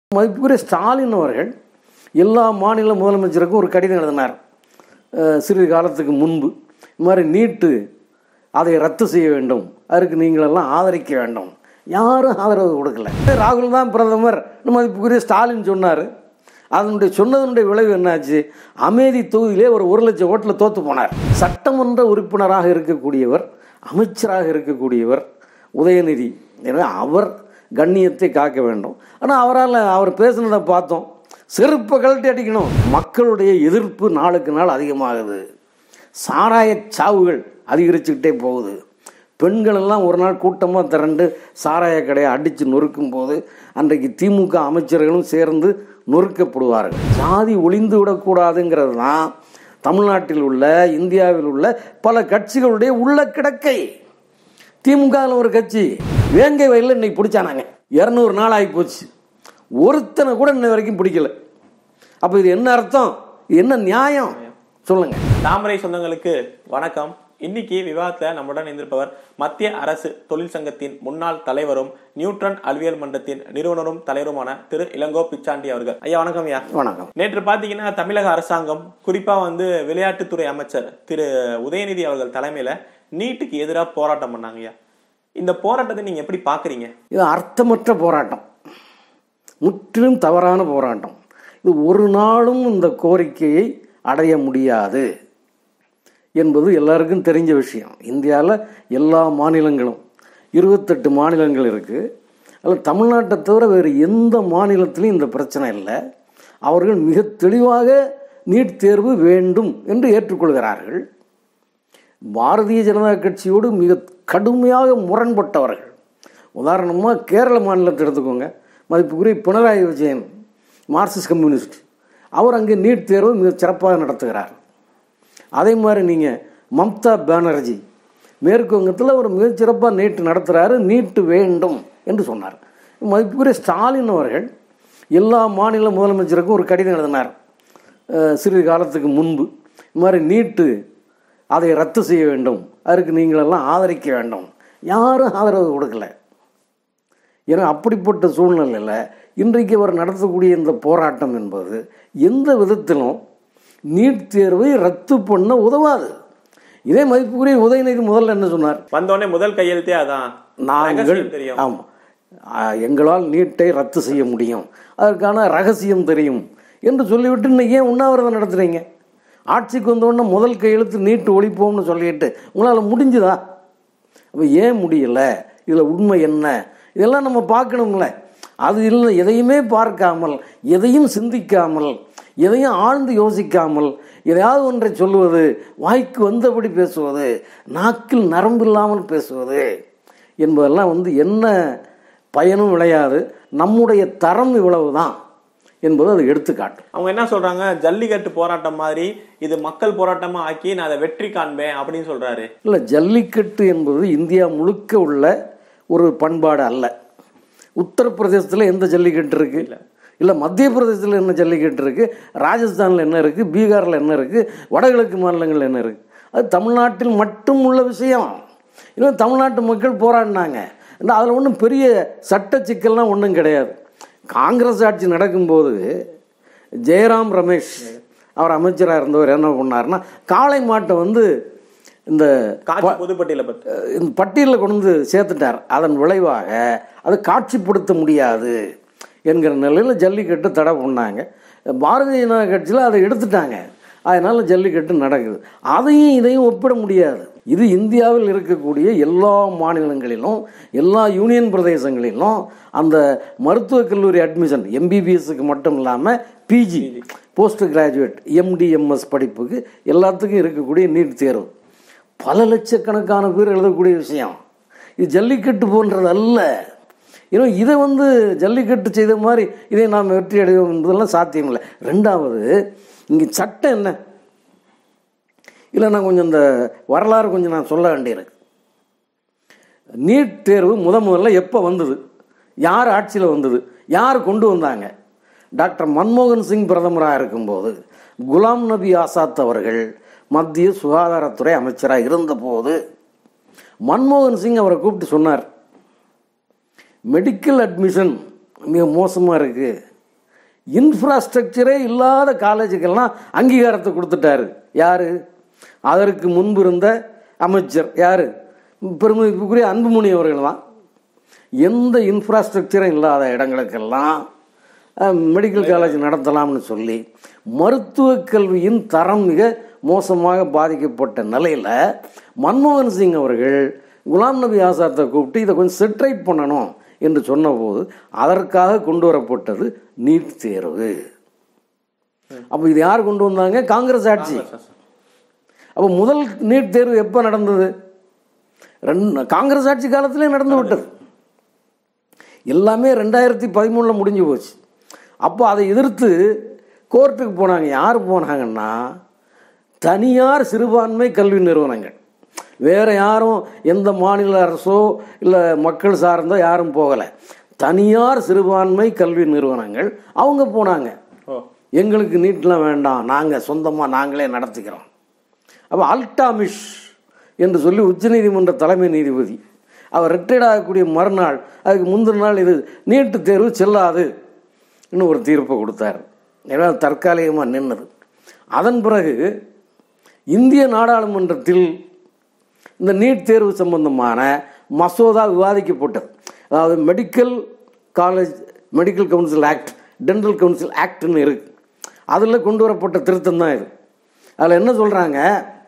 மதிப்புக்குரிய ஸ்டாலின் அவர்கள் எல்லா மாநில முதலமைச்சருக்கும் ஒரு கடிதம் எழுதினார் அஹ், சிறிது காலத்துக்கு முன்பு இந்த மாதிரி நீட்டு அதை ரத்து செய்ய வேண்டும் அதற்கு நீங்களெல்லாம் ஆதரிக்க வேண்டும் யாரும் ஆதரவு கொடுக்கல ராகுல் தான் பிரதமர் மதிப்புக்குரிய ஸ்டாலின் சொன்னார் அதனுடைய சொன்னதனுடைய விளைவு என்னாச்சு அமேதி தொகுதியிலே ஒரு ஒரு லட்சம் ஓட்டில் தோத்து போனார் சட்டமன்ற உறுப்பினராக இருக்கக்கூடியவர் அமைச்சராக இருக்கக்கூடியவர் உதயநிதி எனவே அவர் கண்ணியத்தை காக்க வேண்டும் ஆனால் அவரால் அவர் பேசுனதை பார்த்தோம் செருப்பை கழட்டி அடிக்கணும் மக்களுடைய எதிர்ப்பு நாளுக்கு நாள் அதிகமாகுது சாராய சாவுகள் அதிகரிச்சுக்கிட்டே போகுது பெண்கள் எல்லாம் ஒரு நாள் கூட்டமாக திரண்டு சாராய கடையை அடித்து நொறுக்கும் போது அன்றைக்கு திமுக அமைச்சர்களும் சேர்ந்து நொறுக்கப்படுவார்கள் ஜாதி ஒளிந்து விடக்கூடாதுங்கிறது தான் தமிழ்நாட்டில் உள்ள இந்தியாவில் உள்ள பல கட்சிகளுடைய உள்ள கிடக்கை திமுகவில் ஒரு கட்சி வேங்கை வயலில் இன்னைக்கு பிடிச்சானாங்க இரநூறு நாள் ஆகி போச்சு ஒருத்தனை கூட இன்ன வரைக்கும் பிடிக்கல அப்போ இது என்ன அர்த்தம் இது என்ன நியாயம் சொல்லுங்க தாமரை சொந்தங்களுக்கு வணக்கம் இன்னைக்கு விவாதத்துல நம்முடன் இருந்திருப்பவர் மத்திய அரசு தொழிற்சங்கத்தின் முன்னாள் தலைவரும் நியூட்ரன் அறிவியல் மன்றத்தின் நிறுவனரும் தலைவருமான திரு இளங்கோ பிச்சாண்டி அவர்கள் ஐயா வணக்கம் ஐயா வணக்கம் நேற்று பாத்தீங்கன்னா தமிழக அரசாங்கம் குறிப்பா வந்து விளையாட்டுத்துறை அமைச்சர் திரு உதயநிதி அவர்கள் தலைமையில நீட்டுக்கு எதிராக போராட்டம் பண்ணாங்க ஐயா இந்த போராட்டத்தை நீங்க எப்படி பாக்குறீங்க இது அர்த்தமற்ற போராட்டம் முற்றிலும் தவறான போராட்டம் இது ஒரு நாளும் இந்த கோரிக்கையை அடைய முடியாது என்பது எல்லாருக்கும் தெரிஞ்ச விஷயம் இந்தியாவில் எல்லா மாநிலங்களும் இருபத்தெட்டு மாநிலங்கள் இருக்குது அதில் தமிழ்நாட்டை தவிர வேறு எந்த மாநிலத்திலும் இந்த பிரச்சனை இல்லை அவர்கள் மிக தெளிவாக நீட் தேர்வு வேண்டும் என்று ஏற்றுக்கொள்கிறார்கள் பாரதிய ஜனதா கட்சியோடு மிக கடுமையாக முரண்பட்டவர்கள் உதாரணமாக கேரள மாநிலத்தை எடுத்துக்கோங்க மதிப்புக்குரிய பினராயி விஜயன் மார்க்சிஸ்ட் கம்யூனிஸ்ட் அவர் அங்கே நீட் தேர்வு மிக சிறப்பாக நடத்துகிறார் அதே மாதிரி நீங்கள் மம்தா பானர்ஜி மேற்கு வங்கத்தில் அவர் மிகச்சிறப்பாக நீட் நடத்துகிறாரு நீட்டு வேண்டும் என்று சொன்னார் மதிப்புக்குரிய ஸ்டாலின் அவர்கள் எல்லா மாநில முதலமைச்சருக்கும் ஒரு கடிதம் எழுதினார் அஹ், சிறிது காலத்துக்கு முன்பு இந்த மாதிரி நீட்டு அதை ரத்து செய்ய வேண்டும் அதற்கு நீங்களெல்லாம் ஆதரிக்க வேண்டும் யாரும் ஆதரவு கொடுக்கல ஏன்னா அப்படிப்பட்ட சூழ்நிலையில் இன்றைக்கு அவர் நடத்தக்கூடிய இந்த போராட்டம் என்பது எந்த விதத்திலும் நீட் தேர்வை ரத்து பண்ண உதவாது இதே மதிப்புக்குரிய உதயநிதி முதல்ல என்ன சொன்னார் வந்தோடனே முதல் கையெழுத்தே அதான் நாங்கள் ரகசியம் தெரியும் ஆமாம் எங்களால் நீட்டை ரத்து செய்ய முடியும் அதற்கான ரகசியம் தெரியும் என்று சொல்லிவிட்டு இன்னைக்கு ஏன் உண்ணாவிரதம் நடத்துறீங்க ஆட்சிக்கு வந்தோடனே முதல் கையெழுத்து நீட்டு ஒழிப்போம்னு சொல்லிட்டு உங்களால் முடிஞ்சுதா அப்போ ஏன் முடியல இதில் உண்மை என்ன இதெல்லாம் நம்ம பார்க்கணும்ல அது இல்லை எதையுமே பார்க்காமல் எதையும் சிந்திக்காமல் எதையும் ஆழ்ந்து யோசிக்காமல் எதையாவது ஒன்றை சொல்லுவது வாய்க்கு வந்தபடி பேசுவது நாக்கில் நரம்பு இல்லாமல் பேசுவது என்பதெல்லாம் வந்து என்ன பயனும் விளையாது நம்முடைய தரம் இவ்வளவுதான் என்பது அது எடுத்துக்காட்டும் அவங்க என்ன சொல்றாங்க ஜல்லிக்கட்டு போராட்டம் மாதிரி இது மக்கள் போராட்டமா ஆக்கி நான் அதை வெற்றி காண்பேன் அப்படின்னு சொல்றாரு இல்லை ஜல்லிக்கட்டு என்பது இந்தியா முழுக்க உள்ள ஒரு பண்பாடு அல்ல உத்தரப்பிரதேசத்தில் எந்த ஜல்லிக்கட்டு இருக்கு இல்லை மத்திய பிரதேசத்தில் என்ன ஜல்லிக்கட்டு இருக்கு ராஜஸ்தானில் என்ன இருக்கு பீகாரில் என்ன இருக்கு வடகிழக்கு மாநிலங்கள் என்ன இருக்கு அது தமிழ்நாட்டில் மட்டும் உள்ள விஷயம் இன்னும் தமிழ்நாட்டு மக்கள் போராடினாங்க அதில் ஒன்றும் பெரிய சட்ட சிக்கல்லாம் ஒன்றும் கிடையாது காங்கிரஸ் ஆட்சி நடக்கும்போது ஜெயராம் ரமேஷ் அவர் அமைச்சராக இருந்தவர் என்ன பண்ணாருன்னா காளை மாட்டை வந்து இந்த காட்சி பொதுப்பட்டியல பத்தி அஹ் இந்த பட்டியலில் கொண்டு வந்து சேர்த்துட்டார் அதன் விளைவாக அதை காட்சிப்படுத்த முடியாது என்கிற நிலையில் ஜல்லிக்கட்டு தடை பண்ணாங்க பாரதிய ஜனதா கட்சியில் அதை எடுத்துட்டாங்க அதனால ஜல்லிக்கட்டு நடக்குது அதையும் இதையும் ஒப்பிட முடியாது இது இந்தியாவில் இருக்கக்கூடிய எல்லா மாநிலங்களிலும் எல்லா யூனியன் பிரதேசங்களிலும் அந்த மருத்துவக் கல்லூரி அட்மிஷன் எம்பிபிஎஸ்க்கு மட்டும் இல்லாமல் பிஜி போஸ்ட் கிராஜுவேட் எம்டிஎம்எஸ் படிப்புக்கு எல்லாத்துக்கும் இருக்கக்கூடிய நீட் தேர்வு பல லட்சக்கணக்கான பேர் எழுதக்கூடிய விஷயம் இது ஜல்லிக்கட்டு போன்றது அல்ல ஏன்னா இதை வந்து ஜல்லிக்கட்டு செய்த மாதிரி இதை நாம் வெற்றி அடைவோம் என்பதெல்லாம் சாத்தியம் இல்லை ரெண்டாவது இங்கே சட்டம் என்ன இல்லை நான் கொஞ்சம் இந்த வரலாறு கொஞ்சம் நான் சொல்ல வேண்டியிருக்கு நீட் தேர்வு முத முதல்ல எப்போ வந்தது யார் ஆட்சியில் வந்தது யார் கொண்டு வந்தாங்க டாக்டர் மன்மோகன் சிங் பிரதமராக இருக்கும்போது குலாம் நபி ஆசாத் அவர்கள் மத்திய சுகாதாரத்துறை அமைச்சராக இருந்தபோது மன்மோகன் சிங் அவரை கூப்பிட்டு சொன்னார் மெடிக்கல் அட்மிஷன் மிக மோசமாக இருக்குது இன்ஃப்ராஸ்ட்ரக்சரே இல்லாத காலேஜுக்கெல்லாம் அங்கீகாரத்தை கொடுத்துட்டாரு யாரு அதற்கு முன்பு இருந்த அமைச்சர் யாரு பெருமதிப்புக்குரிய அன்புமணி அவர்கள் தான் எந்த இன்ஃப்ராஸ்ட்ரக்சரும் இல்லாத இடங்களுக்கெல்லாம் அஹ், மெடிக்கல் காலேஜ் நடத்தலாம்னு சொல்லி மருத்துவக் கல்வியின் தரம் மிக மோசமாக பாதிக்கப்பட்ட நிலையில் மன்மோகன் சிங் அவர்கள் குலாம் நபி ஆசாத்தை கூப்பிட்டு இதை கொஞ்சம் செட்ரைட் பண்ணணும் என்று சொன்னபோது அதற்காக கொண்டு வரப்பட்டது நீட் தேர்வு அப்போ இது யார் கொண்டு வந்தாங்க காங்கிரஸ் ஆட்சி அப்போ முதல் நீட் தேர்வு எப்போ நடந்தது ரெண்டு காங்கிரஸ் ஆட்சி காலத்திலே நடந்து விட்டது எல்லாமே ரெண்டாயிரத்தி பதிமூணில் முடிஞ்சு போச்சு அப்போ அதை எதிர்த்து கோர்ட்டுக்கு போனாங்க யார் போனாங்கன்னா தனியார் சிறுபான்மை கல்வி நிறுவனங்கள் வேற யாரும் எந்த மாநில அரசோ இல்லை மக்கள் சார்ந்தோ யாரும் போகலை தனியார் சிறுபான்மை கல்வி நிறுவனங்கள் அவங்க போனாங்க ஓ எங்களுக்கு நீட்லாம் வேண்டாம் நாங்கள் சொந்தமாக நாங்களே நடத்திக்கிறோம் அப்போ அல்டாமிஷ் என்று சொல்லி உச்சநீதிமன்ற தலைமை நீதிபதி அவர் ரிட்டையர்ட் ஆகக்கூடிய மறுநாள் அதுக்கு முந்தின நாள் இது நீட்டு தேர்வு செல்லாது இன்னும் ஒரு தீர்ப்பை கொடுத்தார் ஏன்னா தற்காலிகமாக நின்னது அதன் பிறகு இந்திய நாடாளுமன்றத்தில் இந்த நீட் தேர்வு சம்பந்தமான மசோதா விவாதிக்கப்பட்டது அதாவது medical college medical council act dental council ஆக்ட்னு இருக்கு அதில் கொண்டு வரப்பட்ட திருத்தம் தான் இது அதில் என்ன சொல்கிறாங்க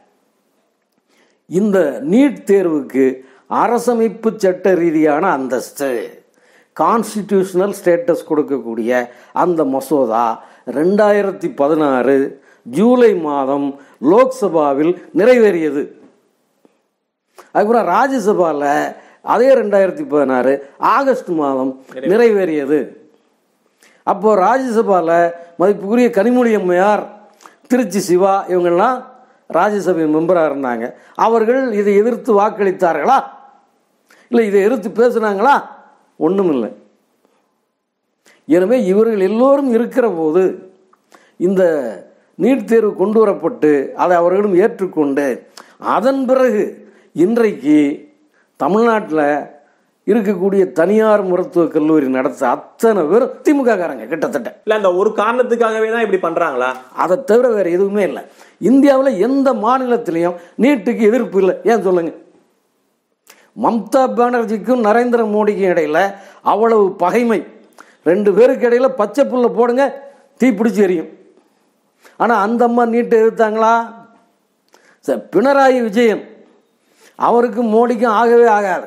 இந்த நீட் தேர்வுக்கு அரசமைப்பு சட்ட ரீதியான அந்தஸ்து கான்ஸ்டிடியூஷனல் ஸ்டேட்டஸ் கொடுக்கக்கூடிய அந்த மசோதா ரெண்டாயிரத்தி பதினாறு ஜூலை மாதம் லோக்சபாவில் நிறைவேறியது அதுக்கப்புறம் ராஜ்யசபாவில் அதே ரெண்டாயிரத்தி பதினாறு ஆகஸ்ட் மாதம் நிறைவேறியது அப்போ ராஜ்யசபாவில் மதிப்புக்குரிய கனிமொழி அம்மையார் திருச்சி சிவா இவங்கெல்லாம் ராஜ்யசபை மெம்பராக இருந்தாங்க அவர்கள் இதை எதிர்த்து வாக்களித்தார்களா இல்லை இதை எதிர்த்து பேசுனாங்களா ஒன்றும் இல்லை எனவே இவர்கள் எல்லோரும் இருக்கிற போது இந்த நீட் தேர்வு கொண்டு வரப்பட்டு அதை அவர்களும் ஏற்றுக்கொண்டு அதன் பிறகு இன்றைக்கு தமிழ்நாட்டில் இருக்கக்கூடிய தனியார் மருத்துவக் கல்லூரி நடத்த அத்தனை பேரும் திமுக காரங்க கிட்டத்தட்ட இல்ல அந்த ஒரு காரணத்துக்காகவே தான் இப்படி பண்றாங்களா அதை தவிர வேற எதுவுமே இல்லை இந்தியாவில் எந்த மாநிலத்திலையும் நீட்டுக்கு எதிர்ப்பு இல்லை ஏன் சொல்லுங்க மம்தா பானர்ஜிக்கும் நரேந்திர மோடிக்கும் இடையில அவ்வளவு பகைமை ரெண்டு பேருக்கு இடையில பச்சை புல்ல போடுங்க தீப்பிடிச்சு எரியும் ஆனால் அந்த அம்மா நீட்டை எதிர்த்தாங்களா சரி, பினராயி விஜயன் அவருக்கும் மோடிக்கும் ஆகவே ஆகாது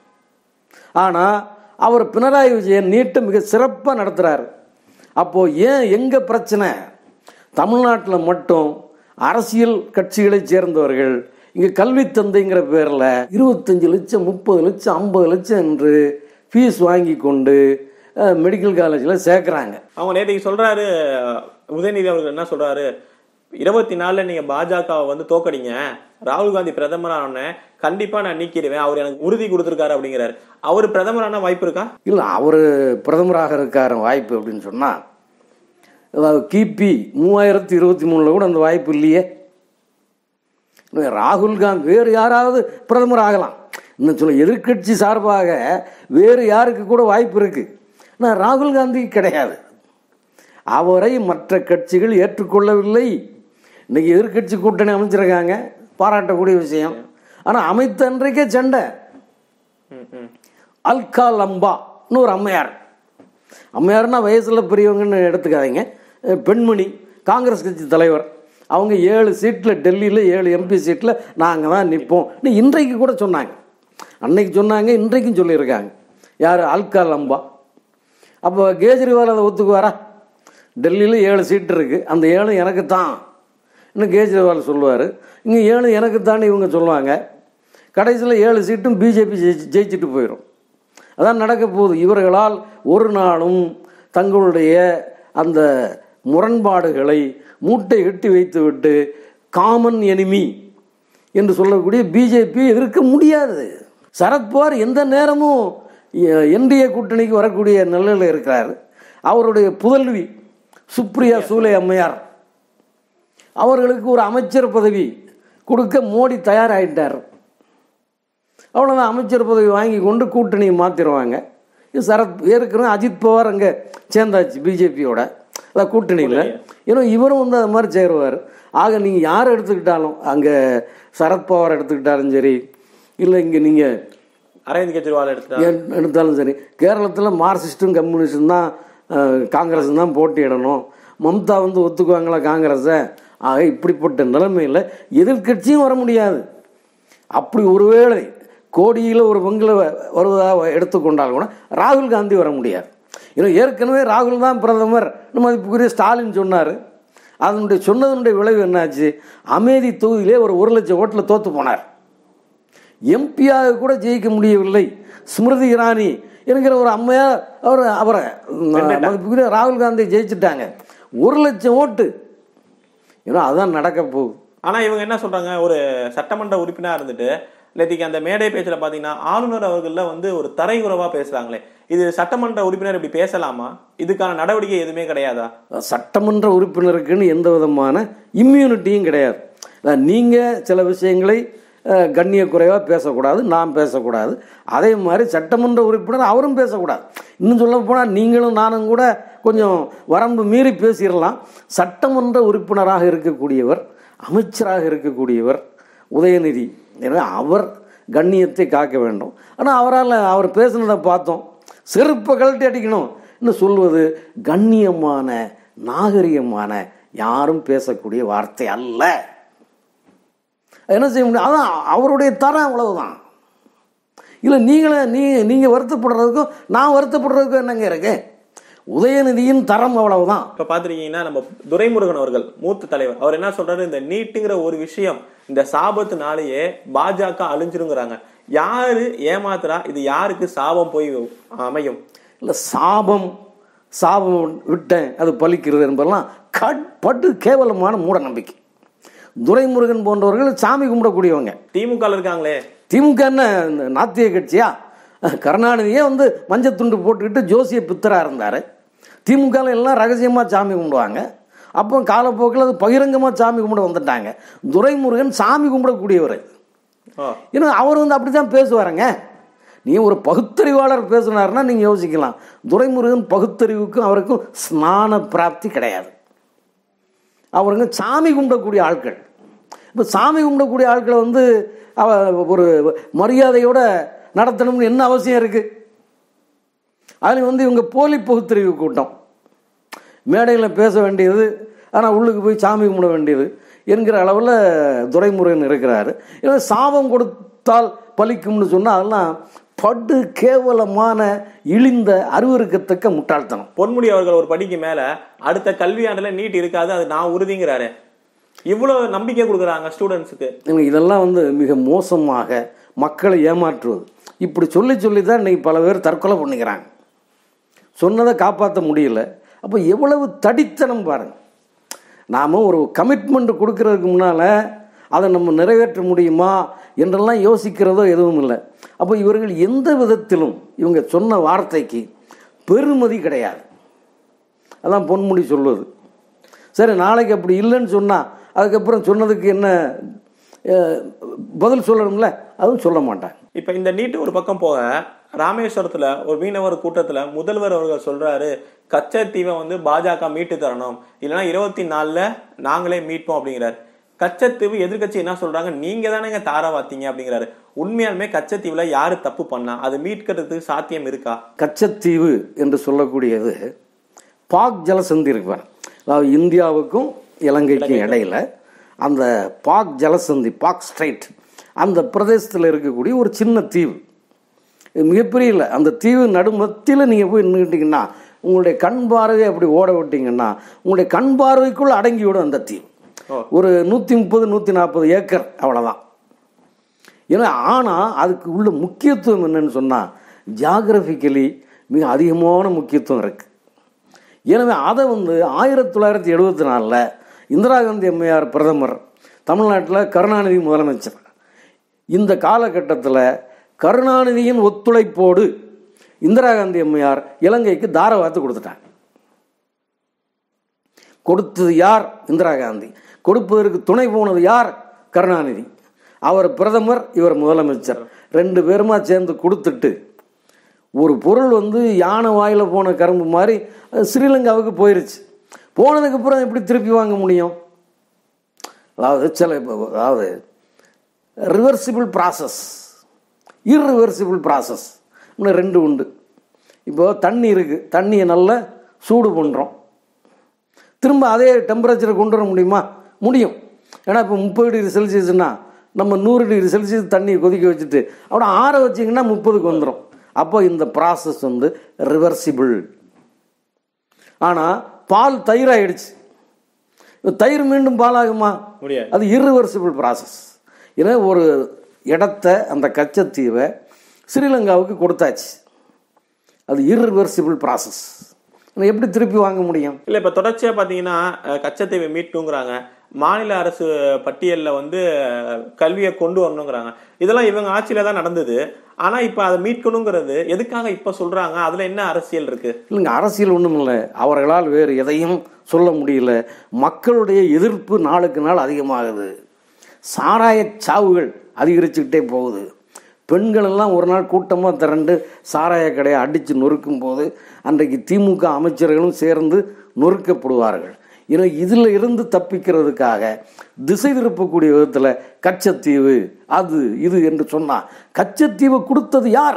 ஆனால் அவர் பினராயி விஜயன் நீட்டை மிக சிறப்பாக நடத்துகிறாரு அப்போது ஏன் எங்கே பிரச்சனை தமிழ்நாட்டில் மட்டும் அரசியல் கட்சிகளைச் சேர்ந்தவர்கள் இங்கே கல்வி தந்தைங்கிற பேரில் இருபத்தஞ்சு லட்சம் முப்பது லட்சம் ஐம்பது லட்சம் என்று ஃபீஸ் வாங்கி கொண்டு அஹ், மெடிக்கல் காலேஜில் சேர்க்குறாங்க அவங்க நேற்றுக்கு சொல்றாரு உதயநிதி அவர்கள் என்ன சொல்றாரு இருபத்தி நாலுல நீங்க பாஜகவை வந்து தோக்கடிங்க ராகுல் காந்தி பிரதமரான கண்டிப்பா நான் நீக்கிடுவேன் அவர் எனக்கு உறுதி கொடுத்திருக்காரு அப்படிங்கிறாரு அவர் பிரதமரான வாய்ப்பு இருக்கா இல்லை அவர் பிரதமராக இருக்கார வாய்ப்பு அப்படின்னு சொன்னால் அதாவது கிபி மூவாயிரத்தி இருபத்தி மூணில் கூட அந்த வாய்ப்பு இல்லையே இன்னும் ராகுல் காந்தி வேறு யாராவது பிரதமர் ஆகலாம் இன்னும் சொல்ல எதிர்க்கட்சி சார்பாக வேறு யாருக்கு கூட வாய்ப்பு இருக்கு ஆனால் ராகுல் காந்தி கிடையாது அவரை மற்ற கட்சிகள் ஏற்றுக்கொள்ளவில்லை இன்னைக்கு எதிர்க்கட்சி கூட்டணி அமைச்சிருக்காங்க பாராட்டக்கூடிய விஷயம் ஆனால் அமைத்த அன்றைக்கே சண்டை ம், ம். அல்கா லம்பான்னு ஒரு அம்மையார் அம்மையார்னா வயசில் பெரியவங்கன்னு எடுத்துக்காதீங்க அஹ் பெண்மணி காங்கிரஸ் கட்சி தலைவர் அவங்க ஏழு சீட்டில் டெல்லியில் ஏழு எம்பி சீட்டில் நாங்கள் தான் நிற்போம் இன்றைக்கு கூட சொன்னாங்க அன்னைக்கு சொன்னாங்க இன்றைக்கும் சொல்லியிருக்காங்க யார் அல்கா லம்பா அப்போ கேஜ்ரிவால் அதை ஒத்துக்குவாரா டெல்லியில் ஏழு சீட்டு இருக்குது அந்த ஏழு எனக்கு தான் இன்னும் கேஜ்ரிவால் சொல்லுவார் இங்கே ஏழு எனக்கு தான் இவங்க சொல்லுவாங்க கடைசியில் ஏழு சீட்டும் பிஜேபி ஜெயிச்சு ஜெயிச்சுட்டு போயிடும் அதான் நடக்க போகுது இவர்களால் ஒரு நாளும் தங்களுடைய அந்த முரண்பாடுகளை மூட்டை கட்டி வைத்துவிட்டு காமன் எனிமி என்று சொல்லக்கூடிய பிஜேபி எதிர்க்க முடியாது சரத்பவார் எந்த நேரமும் என்டிஏ கூட்டணிக்கு வரக்கூடிய நிலையில் இருக்கிறார் அவருடைய புதல்வி சுப்ரியா சூலே அம்மையார் அவர்களுக்கு ஒரு அமைச்சர் பதவி கொடுக்க மோடி தயாராகிட்டார் அவ்வளோதான் அமைச்சர் பதவி வாங்கி கொண்டு கூட்டணியை மாற்றிடுவாங்க இது சரத் ஏற்கனவே அஜித் பவார் அங்கே சேர்ந்தாச்சு பிஜேபியோட அதான் கூட்டணியில் ஏன்னா இவரும் வந்து அது மாதிரி சேருவார் ஆக நீங்கள் யார் எடுத்துக்கிட்டாலும் அங்கே சரத்பவார் எடுத்துக்கிட்டாலும் சரி இல்லை இங்கே நீங்கள் அரவிந்த் கெஜ்ரிவால் எடுத்துட்டா எ- எடுத்தாலும் சரி கேரளத்தில் மார்க்சிஸ்டும் கம்யூனிஸ்டும் தான் காங்கிரஸ் தான் போட்டியிடணும் மம்தா வந்து ஒத்துக்குவாங்களா காங்கிரஸை ஆக இப்படிப்பட்ட நிலைமையில் எதிர்க்கட்சியும் வர முடியாது அப்படி ஒருவேளை கோடியில் ஒரு பங்கில் வருவதாக எடுத்துக்கொண்டால் கூட ராகுல் காந்தி வர முடியாது ஏன்னா ஏற்கனவே ராகுல் தான் பிரதமர் நம்ம மதிப்புக்குரிய ஸ்டாலின் சொன்னார் அதனுடைய சொன்னதனுடைய விளைவு என்னாச்சு அமேதி தொகுதியிலே ஒரு ஒரு லட்சம் ஓட்டில் தோத்து போனார் எம்பியாக கூட ஜெயிக்க முடியவில்லை ஸ்மிருதி இரானி என்கிற ஒரு அம்மையார் அவர் அவரை மதிப்புக்குரிய ராகுல் காந்தி ஜெயிச்சிட்டாங்க ஒரு லட்சம் ஓட்டு ஏன்னா அதான் நடக்க போகுது ஆனா இவங்க என்ன சொல்றாங்க ஒரு சட்டமன்ற உறுப்பினரா இருந்துட்டு நேத்திக்கு அந்த மேடை பேச்சுல பாத்தீங்கன்னா ஆளுநர் அவர்கள்ல வந்து ஒரு தரையுறவா பேசுறாங்களே இது சட்டமன்ற உறுப்பினர் இப்படி பேசலாமா இதுக்கான நடவடிக்கை எதுவுமே கிடையாதா சட்டமன்ற உறுப்பினருக்குன்னு எந்த விதமான இம்யூனிட்டியும் கிடையாது அதான் நீங்க சில விஷயங்களை அஹ், கண்ணியக்குறைவாக பேசக்கூடாது நான் பேசக்கூடாது அதே மாதிரி சட்டமன்ற உறுப்பினர் அவரும் பேசக்கூடாது இன்னும் சொல்ல போனால் நீங்களும் நானும் கூட கொஞ்சம் வரம்பு மீறி பேசிடலாம் சட்டமன்ற உறுப்பினராக இருக்கக்கூடியவர் அமைச்சராக இருக்கக்கூடியவர் உதயநிதி எனவே அவர் கண்ணியத்தை காக்க வேண்டும் ஆனால் அவரால் அவர் பேசுனதை பார்த்தோம் செருப்பை கழட்டி அடிக்கணும் இன்னும் சொல்வது கண்ணியமான நாகரிகமான யாரும் பேசக்கூடிய வார்த்தை அல்ல என்ன செய்ய முடியும் அதான் அவருடைய தரம் அவ்வளவுதான் இல்லை நீங்களே நீ நீங்கள் வருத்தப்படுறதுக்கும் நான் வருத்தப்படுறதுக்கும் என்னங்க இருக்கு உதயநிதியின் தரம் அவ்வளவுதான் இப்ப பாத்திருக்கீங்கன்னா நம்ம துரைமுருகன் அவர்கள் மூத்த தலைவர் அவர் என்ன சொல்றாரு இந்த நீட்டுங்கிற ஒரு விஷயம் இந்த சாபத்தினாலேயே பாஜக அழிஞ்சிருங்கிறாங்க யாரு ஏமாத்துறா இது யாருக்கு சாபம் போய் அமையும் இல்லை சாபம் சாபம் விட்டேன் அது பலிக்கிறது என்பதெல்லாம் கட் பட்டு கேவலமான மூட நம்பிக்கை துரைமுருகன் போன்றவர்கள் சாமி கும்பிடக்கூடியவங்க திமுக ல இருக்காங்களே திமுக என்ன இந்த நாத்திய கட்சியா கருணாநிதியே வந்து மஞ்சள் துண்டு போட்டுக்கிட்டு ஜோசிய பித்தரா இருந்தார் திமுகவில் எல்லாம் ரகசியமாக சாமி கும்பிடுவாங்க அப்போ காலப்போக்கில் அது பகிரங்கமாக சாமி கும்பிட வந்துட்டாங்க துரைமுருகன் சாமி கும்பிடக்கூடியவர் ஓ, ஏன்னா அவர் வந்து அப்படி தான் பேசுவாருங்க நீ ஒரு பகுத்தறிவாளர் பேசுனாருன்னா நீங்கள் யோசிக்கலாம் துரைமுருகன் பகுத்தறிவுக்கும் அவருக்கும் ஸ்நான பிராப்தி கிடையாது அவருங்க சாமி கும்பிடக்கூடிய ஆட்கள் இப்போ சாமி கும்பிடக்கூடிய ஆட்களை வந்து அவ ஒரு மரியாதையோட நடத்தணும்னு என்ன அவசியம் இருக்குது அதில் வந்து இவங்க போலி பகுத்தறிவு கூட்டம் மேடையில் பேச வேண்டியது ஆனால் உள்ளுக்கு போய் சாமி கும்பிட வேண்டியது என்கிற அளவில் துரைமுருகன் இருக்கிறாரு ஏன்னா சாபம் கொடுத்தால் பலிக்கும்னு சொன்னால் அதெல்லாம் படு கேவலமான இழிந்த அருவருக்கத்தக்க முட்டாள்தனம் பொன்முடி அவர்கள் ஒரு படிக்கு மேல அடுத்த கல்வியாண்டுல நீட் இருக்காது அது நான் உறுதிங்கிறாரு இவ்வளவு நம்பிக்கை கொடுக்குறாங்க ஸ்டூடெண்ட்ஸுக்கு ஏங்க, இதெல்லாம் வந்து மிக மோசமாக மக்களை ஏமாற்றுவது இப்படி சொல்லி சொல்லி தான் இன்னைக்கு பல பேர் தற்கொலை பண்ணிக்கிறாங்க சொன்னதை காப்பாற்ற முடியல அப்போ எவ்வளவு தடித்தனம் பாருங்க நாம் ஒரு கமிட்மெண்ட் கொடுக்கறதுக்கு முன்னால் அதை நம்ம நிறைவேற்ற முடியுமா என்றெல்லாம் யோசிக்கிறதோ எதுவும் இல்லை அப்போ இவர்கள் எந்த விதத்திலும் இவங்க சொன்ன வார்த்தைக்கு பெருமதி கிடையாது அதான் பொன்முடி சொல்லுவது சரி நாளைக்கு அப்படி இல்லைன்னு சொன்னால் அதுக்கப்புறம் சொன்னதுக்கு என்ன அஹ், பதில் சொல்லணும்ல அதுவும் சொல்ல மாட்டாங்க இப்ப இந்த நீட் ஒரு பக்கம் போக ராமேஸ்வரத்துல ஒரு மீனவர் கூட்டத்துல முதல்வர் அவர்கள் சொல்றாரு கச்சத்தீவை வந்து பாஜக மீட்டு தரணும் இல்லைன்னா இருபத்தி நாலுல நாங்களே மீட்போம் அப்படிங்கிறாரு கச்சத்தீவு எதிர்க்கட்சி என்ன சொல்றாங்க நீங்க தானேங்க தாரா வாத்தீங்க அப்படிங்கிறாரு உண்மையாலுமே கச்சத்தீவுல யாரு தப்பு பண்ணா அது மீட்கிறதுக்கு சாத்தியம் இருக்கா கச்சத்தீவு என்று சொல்லக்கூடியது பாக் ஜலசந்தி இருப்பார் அதாவது இந்தியாவுக்கும் இலங்கைக்கும் இடையில அந்த பாக் ஜலசந்தி பாக் ஸ்ட்ரைட் அந்த பிரதேசத்தில் இருக்கக்கூடிய ஒரு சின்ன தீவு இது மிகப்பெரிய இல்லை அந்த தீவு நடுமத்தியில் நீங்கள் போய் நின்றுக்கிட்டீங்கன்னா உங்களுடைய கண் பார்வையை அப்படி ஓட விட்டீங்கன்னா உங்களுடைய கண் பார்வைக்குள் அடங்கிவிடும் அந்த தீவு ஓ. ஒரு நூற்றி முப்பது நூற்றி நாற்பது ஏக்கர் அவ்வளோதான் ஏன்னா ஆனால் அதுக்கு உள்ள முக்கியத்துவம் என்னன்னு சொன்னால் ஜாகிரபிக்கலி மிக அதிகமான முக்கியத்துவம் இருக்குது எனவே அதை வந்து ஆயிரத்தி தொள்ளாயிரத்தி எழுபத்தி நாலில் இந்திரா காந்தி அம்மையார் பிரதமர் தமிழ்நாட்டில் கருணாநிதி முதலமைச்சர் இந்த காலகட்டத்தில் கருணாநிதியின் ஒத்துழைப்போடு இந்திரா காந்தி அம்மையார் இலங்கைக்கு தாரவாத்து கொடுத்துட்டாங்க கொடுத்தது யார் இந்திரா காந்தி கொடுப்பதற்கு துணை போனது யார் கருணாநிதி அவர் பிரதமர் இவர் முதலமைச்சர் ரெண்டு பேருமா சேர்ந்து கொடுத்துட்டு ஒரு பொருள் வந்து யானை வாயில் போன கரும்பு மாதிரி அது ஸ்ரீலங்காவுக்கு போயிருச்சு போனதுக்கப்புறம் எப்படி திருப்பி வாங்க முடியும் அதாவது சில இப்போ அதாவது ரிவர்சிபிள் ப்ராசஸ் இர்ரிவர்சிபிள் ப்ராசஸ் இன்னும் ரெண்டு உண்டு இப்போ தண்ணி இருக்குது தண்ணியை நல்லா சூடு பண்ணுறோம் திரும்ப அதே டெம்பரேச்சரை கொண்டு வர முடியுமா முடியும் ஏன்னா இப்போ முப்பது டிகிரி செல்சியஸ்னா நம்ம நூறு டிகிரி செல்சியஸ் தண்ணியை கொதிக்க வச்சுட்டு அப்புறம் ஆற வச்சிங்கன்னா முப்பதுக்கு வந்துடும் அப்போ இந்த ப்ராசஸ் வந்து ரிவர்சிபிள் ஆனால் பால் தயிர் ஆயிடுச்சு இப்ப தயிர் மீண்டும் பாலாகுமா முடியாது அது irreversible ப்ராசஸ் ஏன்னா ஒரு இடத்த அந்த கச்சத்தீவை ஸ்ரீலங்காவுக்கு கொடுத்தாச்சு அது irreversible ப்ராசஸ் எப்படி திருப்பி வாங்க முடியும் இல்ல இப்ப தொடர்ச்சியா பாத்தீங்கன்னா அஹ், கச்சத்தீவை மீட்கணுங்கிறாங்க மாநில அரசு பட்டியல்ல வந்து அஹ், கல்வியை கொண்டு வரணுங்கிறாங்க இதெல்லாம் இவங்க ஆட்சியில தான் நடந்தது ஆனா இப்ப அதை மீட்கணுங்கிறது எதுக்காக இப்ப சொல்றாங்க அதுல என்ன அரசியல் இருக்கு இல்லைங்க அரசியல் ஒன்றும் இல்லை அவர்களால் வேறு எதையும் சொல்ல முடியல மக்களுடைய எதிர்ப்பு நாளுக்கு நாள் அதிகமாகுது சாராய சாவுகள் அதிகரிச்சுக்கிட்டே போகுது பெண்கள் எல்லாம் ஒரு நாள் கூட்டமாக திரண்டு சாராய கடையை அடித்து நொறுக்கும் போது அன்றைக்கு திமுக அமைச்சர்களும் சேர்ந்து நொறுக்கப்படுவார்கள் ஏன்னா இதில் இருந்து தப்பிக்கிறதுக்காக திசை திருப்பக்கூடிய விதத்தில் கச்சத்தீவு அது இது என்று சொன்னால் கச்சத்தீவை கொடுத்தது யார்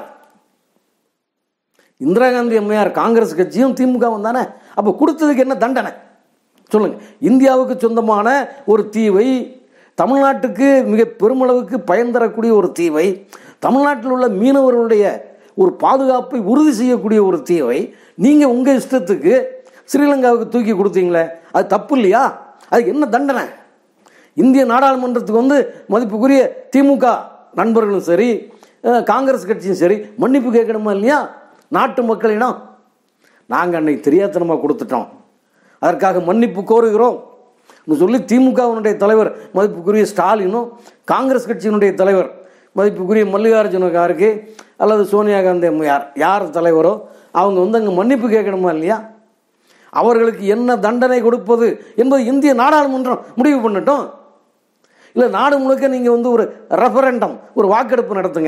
இந்திரா காந்தி அம்மையார் காங்கிரஸ் கட்சியும் திமுகவும் தானே அப்போ கொடுத்ததுக்கு என்ன தண்டனை சொல்லுங்க இந்தியாவுக்கு சொந்தமான ஒரு தீவை தமிழ்நாட்டுக்கு மிக பெருமளவுக்கு பயன் தரக்கூடிய ஒரு தீவை தமிழ்நாட்டில் உள்ள மீனவர்களுடைய ஒரு பாதுகாப்பை உறுதி செய்யக்கூடிய ஒரு தீவை நீங்கள் உங்கள் இஷ்டத்துக்கு ஸ்ரீலங்காவுக்கு தூக்கி கொடுத்தீங்களே அது தப்பு இல்லையா அதுக்கு என்ன தண்டனை இந்திய நாடாளுமன்றத்துக்கு வந்து மதிப்புக்குரிய திமுக நண்பர்களும் சரி அஹ், காங்கிரஸ் கட்சியும் சரி மன்னிப்பு கேட்கணுமா இல்லையா நாட்டு மக்களிடம் நாங்கள் அன்னைக்கு தெரியாத்தனமாக கொடுத்துட்டோம் அதற்காக மன்னிப்பு கோருகிறோம் ன்னு சொல்லி திமுகவினுடைய தலைவர் மதிப்புக்குரிய ஸ்டாலினும் காங்கிரஸ் கட்சியினுடைய தலைவர் மதிப்புக்குரிய மல்லிகார்ஜுன கார்கே அல்லது சோனியா காந்தி அம்மையார் யார் தலைவரோ அவங்க வந்து அங்கே மன்னிப்பு கேட்கணுமா இல்லையா அவர்களுக்கு என்ன தண்டனை கொடுப்பது என்பது இந்திய நாடாளுமன்றம் முடிவு பண்ணட்டும் இல்லை நாடு முழுக்க நீங்கள் வந்து ஒரு ரெஃபரண்டம் ஒரு வாக்கெடுப்பு நடத்துங்க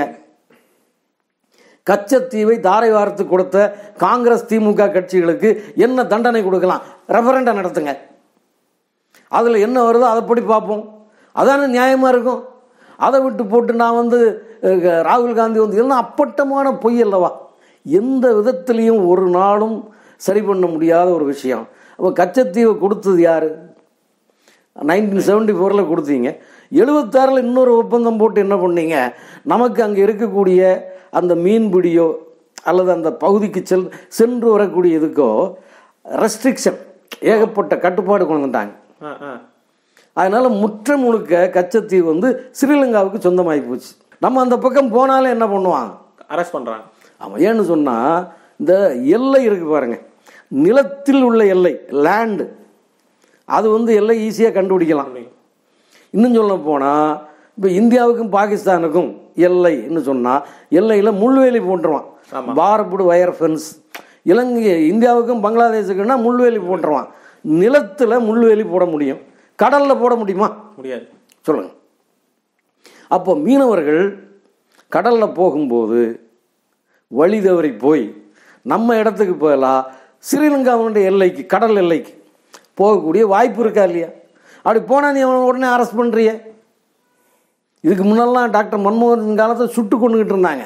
கச்சத்தீவை தாரை வார்த்து கொடுத்த காங்கிரஸ் திமுக கட்சிகளுக்கு என்ன தண்டனை கொடுக்கலாம் ரெஃபரண்டம் நடத்துங்க அதில் என்ன வருதோ அதைப்படி பார்ப்போம் அதானே நியாயமாக இருக்கும் அதை விட்டு போட்டு நான் வந்து அஹ், ராகுல் காந்தி வந்து இதெல்லாம் அப்பட்டமான பொய் அல்லவா எந்த விதத்திலையும் ஒரு நாளும் சரி பண்ண முடியாத ஒரு விஷயம் அப்போ கச்சத்தீவை கொடுத்தது யார் நைன்டீன் செவன்டி ஃபோரில் கொடுத்தீங்க எழுபத்தாறில் இன்னொரு ஒப்பந்தம் போட்டு என்ன பண்ணீங்க நமக்கு அங்கே இருக்கக்கூடிய அந்த மீன்பிடியோ அல்லது அந்த பகுதிக்கு செல் சென்று வரக்கூடிய இதுக்கோ ரெஸ்ட்ரிக்ஷன் ஏகப்பட்ட கட்டுப்பாடு கொண்டு வந்துட்டாங்க ஆ, ஆ. அதனால முற்ற முழுக்க கச்சத்தீவு வந்து ஸ்ரீலங்காவுக்கு சொந்தமாகி போச்சு நம்ம அந்த பக்கம் போனாலும் என்ன பண்ணுவாங்க அரெஸ்ட் பண்றாங்க ஆமாம் ஏன்னு சொன்னால் இந்த எல்லை இருக்கு பாருங்க நிலத்தில் உள்ள எல்லை லேண்டு அது வந்து எல்லை ஈஸியாக கண்டுபிடிக்கலாம் இன்னும் சொல்ல போனால் இப்போ இந்தியாவுக்கும் பாகிஸ்தானுக்கும் எல்லைன்னு சொன்னால் எல்லையில் முள்வேலி போட்டுருவான் பார்புடு வயர் ஃபென்ஸ் இலங்கை இந்தியாவுக்கும் பங்களாதேஷுக்குன்னா முள்வேலி போட்டுருவான் நிலத்தில் முள்வேலி போட முடியும் கடலில் போட முடியுமா முடியாது சொல்லுங்க அப்போ மீனவர்கள் கடலில் போகும்போது வழி தவறி போய் நம்ம இடத்துக்கு போகலாம் ஸ்ரீலங்காவுடைய எல்லைக்கு கடல் எல்லைக்கு போகக்கூடிய வாய்ப்பு இருக்கா இல்லையா அப்படி போனால் நீ அவனை உடனே அரெஸ்ட் பண்ணுறிய இதுக்கு முன்னெல்லாம் டாக்டர் மன்மோகன் காலத்தை சுட்டு கொண்டுகிட்டு இருந்தாங்க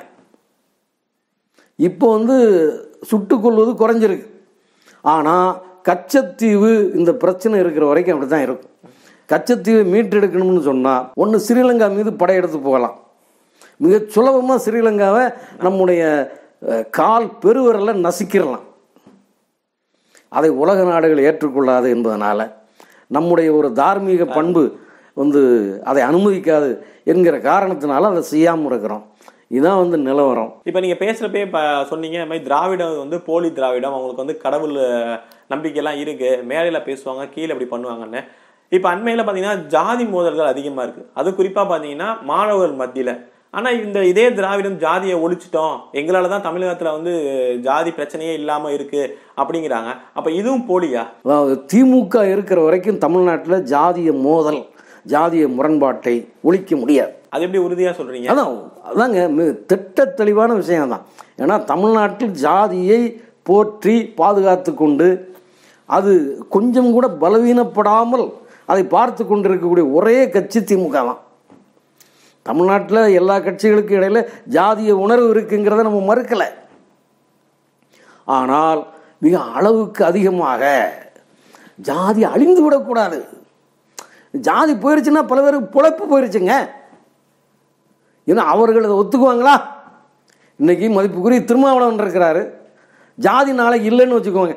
இப்போ வந்து சுட்டு கொள்வது குறைஞ்சிருக்கு ஆனால் கச்சத்தீவு இந்த பிரச்சனை இருக்கிற வரைக்கும் அப்படி தான் இருக்கும் கச்சத்தீவை மீட்டெடுக்கணும்னு சொன்னால் ஒன்று ஸ்ரீலங்கா மீது படையெடுத்து போகலாம் மிக சுலபமாக ஸ்ரீலங்காவை நம்முடைய அஹ், கால் பெருவிரலை நசுக்கிடலாம் அதை உலக நாடுகள் ஏற்றுக்கொள்ளாது என்பதனால நம்முடைய ஒரு தார்மீக பண்பு வந்து அதை அனுமதிக்காது என்கிற காரணத்தினால அதை செய்யாமல் இருக்கிறோம் இதுதான் வந்து நிலவரம் இப்ப நீங்க பேசுறப்பே இப்ப சொன்னீங்க இந்த மாதிரி திராவிடம் வந்து போலி திராவிடம் அவங்களுக்கு வந்து கடவுள் அஹ், நம்பிக்கையெல்லாம் இருக்கு மேலையில பேசுவாங்க கீழே இப்படி பண்ணுவாங்கன்னு இப்ப அண்மையில பாத்தீங்கன்னா ஜாதி மோதல்கள் அதிகமா இருக்கு அது குறிப்பா பாத்தீங்கன்னா மாணவர்கள் மத்தியில ஆனா இந்த இதே திராவிடம் ஜாதியை ஒழிச்சிட்டோம் எங்களால தான் தமிழகத்துல வந்து ஜாதி பிரச்சனையே இல்லாம இருக்கு அப்படிங்கிறாங்க அப்ப இதுவும் போலியா அதாவது திமுக இருக்கிற வரைக்கும் தமிழ்நாட்டில் ஜாதிய மோதல் ஜாதிய முரண்பாட்டை ஒழிக்க முடியாது அது எப்படி உறுதியா சொல்றீங்க அதான் அதாங்க மி- திட்ட தெளிவான விஷயம் தான் ஏன்னா தமிழ்நாட்டில் ஜாதியை போற்றி பாதுகாத்து கொண்டு அது கொஞ்சம் கூட பலவீனப்படாமல் அதை பார்த்து கொண்டிருக்கக்கூடிய ஒரே கட்சி திமுக தான் தமிழ்நாட்டில் எல்லா கட்சிகளுக்கும் இடையில ஜாதிய உணர்வு இருக்குங்கிறத நம்ம மறுக்கலை ஆனால் மிக அளவுக்கு அதிகமாக ஜாதி அழிந்து விடக்கூடாது ஜாதி போயிருச்சுன்னா பல பேருக்கு பிழைப்பு போயிருச்சுங்க ஏன்னா அவர்கள் அதை ஒத்துக்குவாங்களா இன்னைக்கு மதிப்புக்குரிய திருமாவளவன் இருக்கிறாரு ஜாதி நாளைக்கு இல்லைன்னு வச்சுக்கோங்க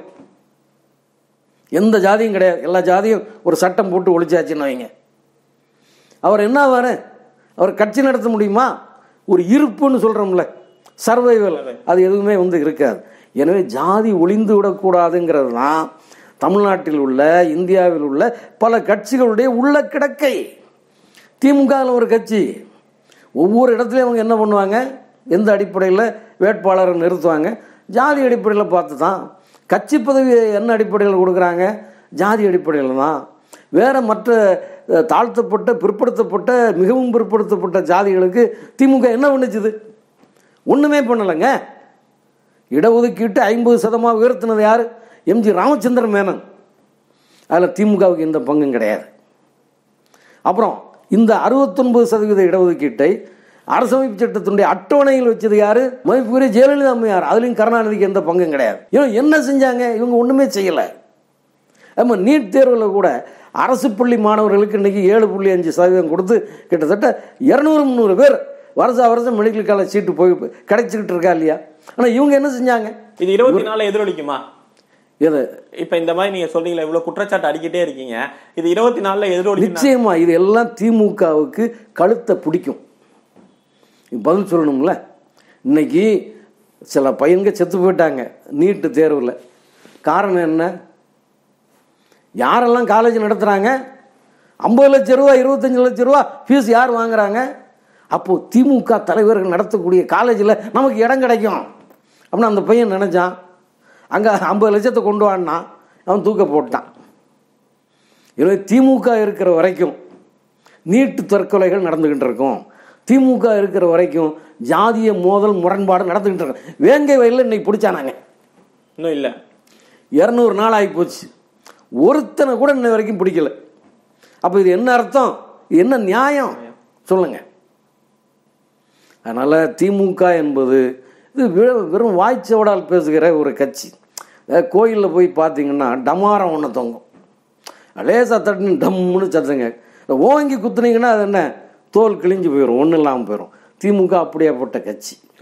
எந்த ஜாதியும் கிடையாது எல்லா ஜாதியும் ஒரு சட்டம் போட்டு ஒழிச்சாச்சுன்னு வைங்க அவர் என்ன ஆவாரு அவர் கட்சி நடத்த முடியுமா ஒரு இருப்புன்னு சொல்கிறோம்ல சர்வைவல் அது எதுவுமே வந்து இருக்காது எனவே ஜாதி ஒளிந்து விடக்கூடாதுங்கிறது தான் தமிழ்நாட்டில் உள்ள இந்தியாவில் உள்ள பல கட்சிகளுடைய உள்ள கிடக்கை திமுகவில் ஒரு கட்சி ஒவ்வொரு இடத்துலையும் அவங்க என்ன பண்ணுவாங்க எந்த அடிப்படையில் வேட்பாளரை நிறுத்துவாங்க ஜாதி அடிப்படையில் பார்த்து தான் கட்சி பதவி என்ன அடிப்படையில் கொடுக்குறாங்க ஜாதி அடிப்படையில் தான் வேற மற்ற அஹ், தாழ்த்தப்பட்ட பிற்படுத்தப்பட்ட மிகவும் பிற்படுத்தப்பட்ட ஜாதிகளுக்கு திமுக என்ன பண்ணுச்சுது ஒன்றுமே பண்ணலைங்க இடஒதுக்கீட்டு ஐம்பது சதமாக உயர்த்தினது யார் எம்ஜி ராமச்சந்திரன் மேனன் அதில் திமுகவுக்கு எந்த பங்கும் கிடையாது அப்புறம் இந்த அறுபத்தொன்பது சதவீத இடஒதுக்கீட்டை அரசமைப்பு சட்டத்தினுடைய அட்டவணையில் வச்சது யாரு மதிப்புக்குரிய ஜெயலலிதா அம்மையார் அதுலயும் கருணாநிதிக்கு எந்த பங்கும் கிடையாது இவங்க என்ன செஞ்சாங்க இவங்க ஒண்ணுமே செய்யல ஆமா நீட் தேர்வில் கூட அரசு பள்ளி மாணவர்களுக்கு இன்னைக்கு ஏழு புள்ளி அஞ்சு சதவீதம் கொடுத்து கிட்டத்தட்ட இரநூறு முந்நூறு பேர் வருஷம் வருஷம் மெடிக்கல் காலேஜ் சீட்டு போய் கிடைச்சிக்கிட்டு இருக்கா இல்லையா ஆனா இவங்க என்ன செஞ்சாங்க இது இருபத்தி நாலுல எதிரொலிக்குமா எது இப்ப இந்த மாதிரி நீங்க சொல்றீங்களா இவ்வளவு குற்றச்சாட்டு அடிக்கிட்டே இருக்கீங்க இது இருபத்தி நாலுல எதிரொலிக்கும் நிச்சயமா இது எல்லாம் திமுகவுக்கு கழுத்தை பிடிக்கும் பதில் சொல்லணும்ல இன்னைக்கு சில பையன்க செத்து போயிட்டாங்க நீட்டு தேர்வில் காரணம் என்ன யாரெல்லாம் காலேஜ் நடத்துகிறாங்க ஐம்பது லட்ச ரூபா இருபத்தஞ்சு லட்ச ரூபா ஃபீஸ் யார் வாங்குறாங்க அப்போது திமுக தலைவர்கள் நடத்தக்கூடிய காலேஜில் நமக்கு இடம் கிடைக்கும் அப்படின்னு அந்த பையன் நினச்சான் அங்கே ஐம்பது லட்சத்தை கொண்டு வான்னா அவன் தூக்க போட்டான் எனவே திமுக இருக்கிற வரைக்கும் நீட்டு தற்கொலைகள் நடந்துகிட்டு இருக்கும் திமுக இருக்கிற வரைக்கும் ஜாதிய மோதல் முரண்பாடு நடந்துகிட்டு இருக்கும் வேங்கை வயலில் இன்னைக்கு பிடிச்சானாங்க இன்னும் இல்ல இரநூறு நாள் ஆகி போச்சு ஒருத்தனை கூட இன்ன வரைக்கும் பிடிக்கல அப்போ இது என்ன அர்த்தம் இது என்ன நியாயம் சொல்லுங்க அதனால திமுக என்பது இது வெறும் வெறும் வாய்ச்சவடால் பேசுகிற ஒரு கட்சி கோயிலில் போய் பார்த்தீங்கன்னா டமாரம் ஒன்று தொங்கும் லேசாக தட்டுன்னு டம்முன்னு சத்துங்க ஓங்கி குத்துனீங்கன்னா அது என்ன தோல் கிழிஞ்சு போயிடும் ஒன்றும் இல்லாமல் போயிடும் திமுக அப்படியாப்பட்ட கட்சி